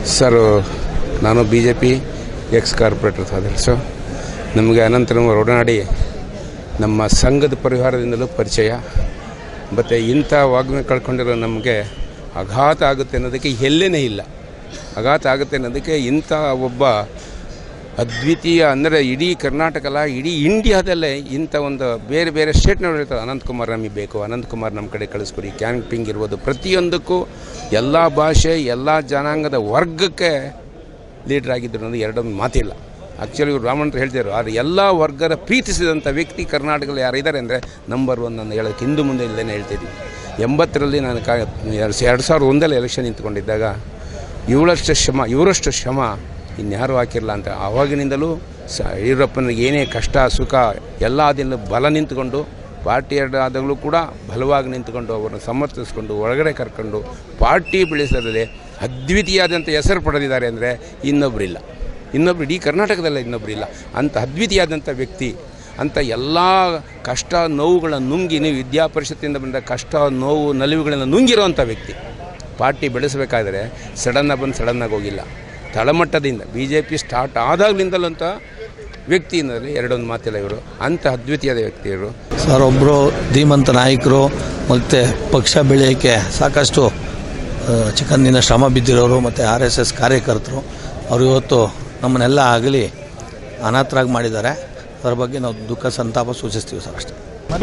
sir ನಾನು B J P ex corporator ಸದಸ್ಯ ನಮಗೆ ಅನಂತರ ಒಡನಾಡಿ ನಮ್ಮ ಸಂಘದ ಪರಿವಾರದಿಂದಲೂ ಪರಿಚಯ ಮತ್ತು ಇಂಥ ವಾಗ್ಮಿ ಕಳ್ಕೊಂಡಿರೋ ನಮಗೆ ಆಘಾತ ಆಗುತ್ತೆ ಅನ್ನೋದಕ್ಕೆ ಎಲ್ಲೇನೇ ಇಲ್ಲ ಆಘಾತ ಆಗುತ್ತೆ ಅನ್ನೋದಕ್ಕೆ ಇಂಥ ಒಬ್ಬ ಅದ್ವಿತೀಯ ಅಂದರೆ ಇಡೀ ಕರ್ನಾಟಕ ಅಲ್ಲ ಇಡೀ ಇಂಡಿಯಾದಲ್ಲೇ ಇಂಥ ಒಂದು ಬೇರೆ ಬೇರೆ ಸ್ಟೇಟ್ನವ್ರು ಹೇಳ್ತಾರೆ ಅನಂತಕುಮಾರ್ ನಮಗೆ ಬೇಕು ಅನಂತಕುಮಾರ್ ನಮ್ಮ ಕಡೆ ಕಳಿಸ್ಕೊಡಿ ಕ್ಯಾಂಪಿಂಗ್ ಇರ್ಬೋದು ಪ್ರತಿಯೊಂದಕ್ಕೂ ಎಲ್ಲ ಭಾಷೆ ಎಲ್ಲ ಜನಾಂಗದ ವರ್ಗಕ್ಕೆ ಲೀಡ್ರ್ ಆಗಿದ್ದರು ಅನ್ನೋದು ಎರಡೊಂದು ಮಾತಿಲ್ಲ ಆ್ಯಕ್ಚುಲಿ ಇವರು ರಾಮಣ್ರು ಹೇಳ್ತಿದ್ರು ಆದರೆ ಎಲ್ಲ ವರ್ಗದ ಪ್ರೀತಿಸಿದಂಥ ವ್ಯಕ್ತಿ ಕರ್ನಾಟಕದಲ್ಲಿ ಯಾರಿದ್ದಾರೆ ಅಂದರೆ ನಂಬರ್ ಒನ್ ನಾನು ಹೇಳೋಕ್ಕೆ ಹಿಂದೆ ಮುಂದೆ ಇಲ್ಲದೇ ಹೇಳ್ತಿದ್ವಿ ಎಂಬತ್ತರಲ್ಲಿ ನಾನು ಕಾ ಎರಡು ಎರಡು ಸಾವಿರದ ಒಂದರಲ್ಲಿ ಎಲೆಕ್ಷನ್ ನಿಂತ್ಕೊಂಡಿದ್ದಾಗ ಇವಳಷ್ಟು ಶ್ರಮ ಇವರಷ್ಟು ಶ್ರಮ ಇನ್ಯಾರೂ ಹಾಕಿರಲ್ಲ ಅಂತ ಆವಾಗಿನಿಂದಲೂ ಸ ಯಡಿಯೂರಪ್ಪನಿಗೆ ಏನೇ ಕಷ್ಟ ಸುಖ ಎಲ್ಲ ಅದನ್ನು ಬಲ ನಿಂತ್ಕೊಂಡು ಪಾರ್ಟಿ ಎರಡು ಆದಾಗಲೂ ಕೂಡ ಬಲವಾಗಿ ನಿಂತ್ಕೊಂಡು ಅವರನ್ನು ಸಮರ್ಥಿಸ್ಕೊಂಡು ಒಳಗಡೆ ಕರ್ಕೊಂಡು ಪಾರ್ಟಿ ಬೆಳೆಸೋದ್ರಲ್ಲಿ ಅದ್ವಿತೀಯಾದಂಥ ಹೆಸರು ಪಡೆದಿದ್ದಾರೆ ಅಂದರೆ ಇನ್ನೊಬ್ಬರಿಲ್ಲ ಇನ್ನೊಬ್ರು ಇಡೀ ಕರ್ನಾಟಕದಲ್ಲೇ ಇನ್ನೊಬ್ಬರಿಲ್ಲ ಅಂಥ ಅದ್ವಿತೀಯಾದಂಥ ವ್ಯಕ್ತಿ ಅಂಥ ಎಲ್ಲ ಕಷ್ಟ ನೋವುಗಳನ್ನು ನುಂಗಿ ನೀವು ವಿದ್ಯಾಪರಿಷತ್ತಿಂದ ಬಂದ ಕಷ್ಟ ನೋವು ನಲಿವುಗಳನ್ನು ನುಂಗಿರುವಂಥ ವ್ಯಕ್ತಿ ಪಾರ್ಟಿ ಬೆಳೆಸಬೇಕಾದ್ರೆ ಸಡನ್ನಾಗಿ ಬಂದು ಸಡನ್ನಾಗಿ ಹೋಗಿಲ್ಲ ತಳಮಟ್ಟದಿಂದ ಬಿ ಜೆ ಪಿ ಸ್ಟಾರ್ಟ್ ಆದಾಗಲಿಂದಲಂಥ ವ್ಯಕ್ತಿ ಅಂದರೆ ಎರಡೊಂದು ಮಾತಿಲ್ಲ ಇವರು ಅಂಥ ಅದ್ವಿತೀಯದ ವ್ಯಕ್ತಿ ಇವರು ಸರ್ ಒಬ್ಬರು ಧೀಮಂತ ನಾಯಕರು ಮತ್ತು ಪಕ್ಷ ಬೆಳೆಯೋಕ್ಕೆ ಸಾಕಷ್ಟು ಆ, ಚಿಕ್ಕಂದಿನ ಶ್ರಮ ಬಿದ್ದಿರೋರು ಮತ್ತು ಆರ್ ಎಸ್ ಎಸ್ ಕಾರ್ಯಕರ್ತರು ಅವರು ಇವತ್ತು ನಮ್ಮನ್ನೆಲ್ಲ ಆಗಲಿ ಅನಾಥರಾಗಿ ಮಾಡಿದ್ದಾರೆ ಅದರ ಬಗ್ಗೆ ನಾವು ದುಃಖ ಸಂತಾಪ ಸೂಚಿಸ್ತೀವಿ ಸರ್ ಅಷ್ಟೇ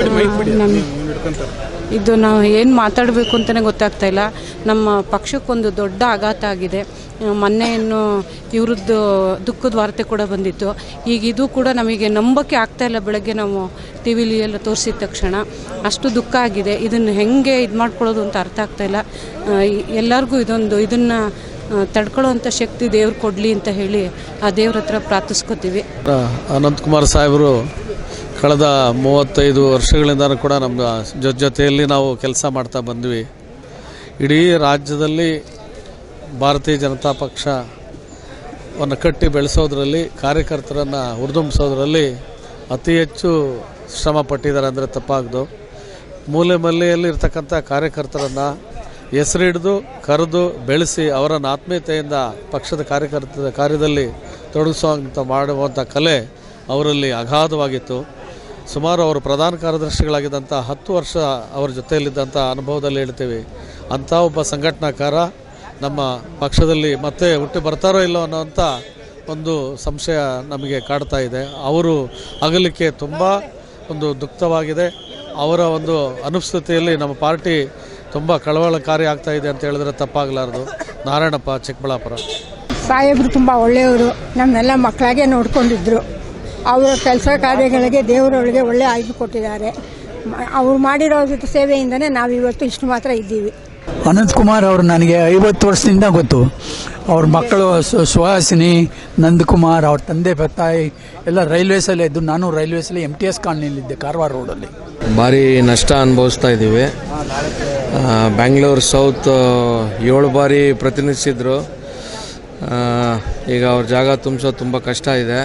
ಇದು ನಾವು ಏನು ಮಾತಾಡಬೇಕು ಅಂತಲೇ ಗೊತ್ತಾಗ್ತಾ ಇಲ್ಲ ನಮ್ಮ ಪಕ್ಷಕ್ಕೊಂದು ದೊಡ್ಡ ಆಘಾತ ಆಗಿದೆ ಆ, ಮೊನ್ನೆ ಇನ್ನು ಇವ್ರದ್ದು ದುಃಖದ ವಾರ್ತೆ ಕೂಡ ಬಂದಿತ್ತು ಈಗ ಇದು ಕೂಡ ನಮಗೆ ನಂಬಕ್ಕೆ ಆಗ್ತಾ ಇಲ್ಲ ಬೆಳಗ್ಗೆ ನಾವು ಟಿ ವಿಲಿ ಎಲ್ಲ ತೋರಿಸಿದ ತಕ್ಷಣ ಅಷ್ಟು ದುಃಖ ಆಗಿದೆ ಇದನ್ನು ಹೆಂಗೆ ಇದು ಮಾಡ್ಕೊಳ್ಳೋದು ಅಂತ ಅರ್ಥ ಆಗ್ತಾ ಇಲ್ಲ ಆ, ಈ- ಎಲ್ಲರಿಗೂ ಇದೊಂದು ಇದನ್ನು ತಡ್ಕೊಳ್ಳೋವಂಥ ಶಕ್ತಿ ದೇವ್ರು ಕೊಡಲಿ ಅಂತ ಹೇಳಿ ಆ ದೇವ್ರ ಹತ್ರ ಪ್ರಾರ್ಥಿಸ್ಕೊತೀವಿ ಅನಂತಕುಮಾರ್ ಸಾಹೇಬರು ಕಳೆದ ಮೂವತ್ತೈದು ವರ್ಷಗಳಿಂದ ಕೂಡ ನಮ್ಮ ಜೊ ಜೊತೆಯಲ್ಲಿ ನಾವು ಕೆಲಸ ಮಾಡ್ತಾ ಬಂದ್ವಿ ಇಡೀ ರಾಜ್ಯದಲ್ಲಿ ಭಾರತೀಯ ಜನತಾ ಪಕ್ಷವನ್ನು ಕಟ್ಟಿ ಬೆಳೆಸೋದ್ರಲ್ಲಿ ಕಾರ್ಯಕರ್ತರನ್ನು ಹುರಿದುಂಬಿಸೋದ್ರಲ್ಲಿ ಅತಿ ಹೆಚ್ಚು ಶ್ರಮ ಪಟ್ಟಿದ್ದಾರೆ ಅಂದರೆ ತಪ್ಪಾಗ್ದು ಮೂಲೆ ಮಲ್ಲೆಯಲ್ಲಿ ಇರ್ತಕ್ಕಂಥ ಕಾರ್ಯಕರ್ತರನ್ನು ಹೆಸರಿಡಿದು ಕರೆದು ಬೆಳೆಸಿ ಅವರನ್ನು ಆತ್ಮೀಯತೆಯಿಂದ ಪಕ್ಷದ ಕಾರ್ಯಕರ್ತ ಕಾರ್ಯದಲ್ಲಿ ತೊಡಗಿಸುವಂಥ ಮಾಡುವಂಥ ಕಲೆ ಅವರಲ್ಲಿ ಅಗಾಧವಾಗಿತ್ತು ಸುಮಾರು ಅವರು ಪ್ರಧಾನ ಕಾರ್ಯದರ್ಶಿಗಳಾಗಿದ್ದಂಥ ಹತ್ತು ವರ್ಷ ಅವರ ಜೊತೆಯಲ್ಲಿದ್ದಂಥ ಅನುಭವದಲ್ಲಿ ಹೇಳ್ತೀವಿ ಅಂಥ ಒಬ್ಬ ಸಂಘಟನಾಕಾರ ನಮ್ಮ ಪಕ್ಷದಲ್ಲಿ ಮತ್ತೆ ಹುಟ್ಟಿ ಬರ್ತಾರೋ ಇಲ್ಲೋ ಅನ್ನೋವಂಥ ಒಂದು ಸಂಶಯ ನಮಗೆ ಕಾಡ್ತಾ ಇದೆ ಅವರು ಅಗಲಿಕೆ ತುಂಬ ಒಂದು ದುಃಖವಾಗಿದೆ ಅವರ ಒಂದು ಅನುಪಸ್ಥಿತಿಯಲ್ಲಿ ನಮ್ಮ ಪಾರ್ಟಿ ತುಂಬ ಕಳವಳಕಾರಿ ಆಗ್ತಾ ಇದೆ ಅಂತ ಹೇಳಿದ್ರೆ ತಪ್ಪಾಗಲಾರದು ನಾರಾಯಣಪ್ಪ ಚಿಕ್ಕಬಳ್ಳಾಪುರ ಸಾಹೇಬರು ತುಂಬ ಒಳ್ಳೆಯವರು ನಮ್ಮೆಲ್ಲ ಮಕ್ಕಳಾಗೆ ನೋಡ್ಕೊಂಡಿದ್ರು ಅವರ ಕೆಲಸ ಕಾರ್ಯಗಳಿಗೆ ದೇವರೊಳಗೆ ಒಳ್ಳೆ ಆಯ್ಕೆ ಕೊಟ್ಟಿದ್ದಾರೆ ಮ- ಅವ್ರು ಮಾಡಿರೋ ಸೇವೆಯಿಂದನೇ ನಾವು ಇವತ್ತು ಇಷ್ಟು ಮಾತ್ರ ಇದ್ದೀವಿ ಅನಂತ್ ಕುಮಾರ್ ಅವರು ನನಗೆ ಐವತ್ತು ವರ್ಷದಿಂದ ಗೊತ್ತು ಅವ್ರ ಮಕ್ಕಳು ಸು- ಸುಹಾಸಿನಿ ನಂದಕುಮಾರ್ ಅವ್ರ ತಂದೆ ತಾಯಿ ಎಲ್ಲ ರೈಲ್ವೇಸಲ್ಲೇ ಇದ್ದು ನಾನು ರೈಲ್ವೇಸಲ್ಲಿ ಎಮ್ ಟಿ ಎಸ್ ಕಾಲನಿಯಲ್ಲಿದ್ದೆ ಕಾರವಾರ ರೋಡಲ್ಲಿ ಭಾರಿ ನಷ್ಟ ಅನುಭವಿಸ್ತಾ ಇದ್ದೀವಿ ಬ್ಯಾಂಗ್ಳೂರು ಸೌತ್ ಏಳು ಬಾರಿ ಪ್ರತಿನಿಧಿಸಿದ್ರು ಆ, ಈಗ ಅವ್ರ ಜಾಗ ತುಂಬಿಸೋದು ತುಂಬ ಕಷ್ಟ ಇದೆ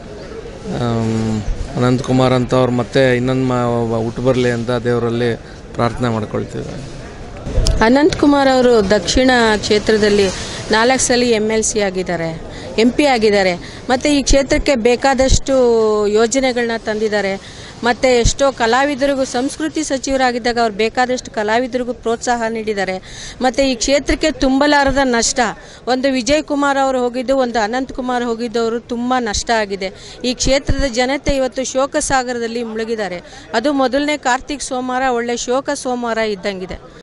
ಆಮ್, ಅನಂತಕುಮಾರ್ ಅಂತ ಅವ್ರು ಮತ್ತೆ ಇನ್ನೊಂದು ಮ ಹುಟ್ಟು ಬರಲಿ ಅಂತ ದೇವರಲ್ಲಿ ಪ್ರಾರ್ಥನೆ ಮಾಡ್ಕೊಳ್ತೀವಿ ಅನಂತ್ ಕುಮಾರ್ ಅವರು ದಕ್ಷಿಣ ಕ್ಷೇತ್ರದಲ್ಲಿ ನಾಲ್ಕು ಸಲ ಎಮ್ ಎಲ್ ಸಿ ಆಗಿದ್ದಾರೆ ಎಂ ಪಿ ಆಗಿದ್ದಾರೆ ಮತ್ತು ಈ ಕ್ಷೇತ್ರಕ್ಕೆ ಬೇಕಾದಷ್ಟು ಯೋಜನೆಗಳನ್ನ ತಂದಿದ್ದಾರೆ ಮತ್ತು ಎಷ್ಟೋ ಕಲಾವಿದರಿಗೂ ಸಂಸ್ಕೃತಿ ಸಚಿವರಾಗಿದ್ದಾಗ ಅವ್ರು ಬೇಕಾದಷ್ಟು ಕಲಾವಿದರಿಗೂ ಪ್ರೋತ್ಸಾಹ ನೀಡಿದ್ದಾರೆ ಮತ್ತು ಈ ಕ್ಷೇತ್ರಕ್ಕೆ ತುಂಬಲಾರದ ನಷ್ಟ ಒಂದು ವಿಜಯ್ ಕುಮಾರ್ ಅವರು ಹೋಗಿದ್ದು ಒಂದು ಅನಂತ್ ಕುಮಾರ್ ಹೋಗಿದ್ದವರು ತುಂಬ ನಷ್ಟ ಆಗಿದೆ ಈ ಕ್ಷೇತ್ರದ ಜನತೆ ಇವತ್ತು ಶೋಕ ಸಾಗರದಲ್ಲಿ ಮುಳುಗಿದ್ದಾರೆ ಅದು ಮೊದಲನೇ ಕಾರ್ತಿಕ್ ಸೋಮವಾರ ಒಳ್ಳೆ ಶೋಕ ಸೋಮವಾರ ಇದ್ದಂಗಿದೆ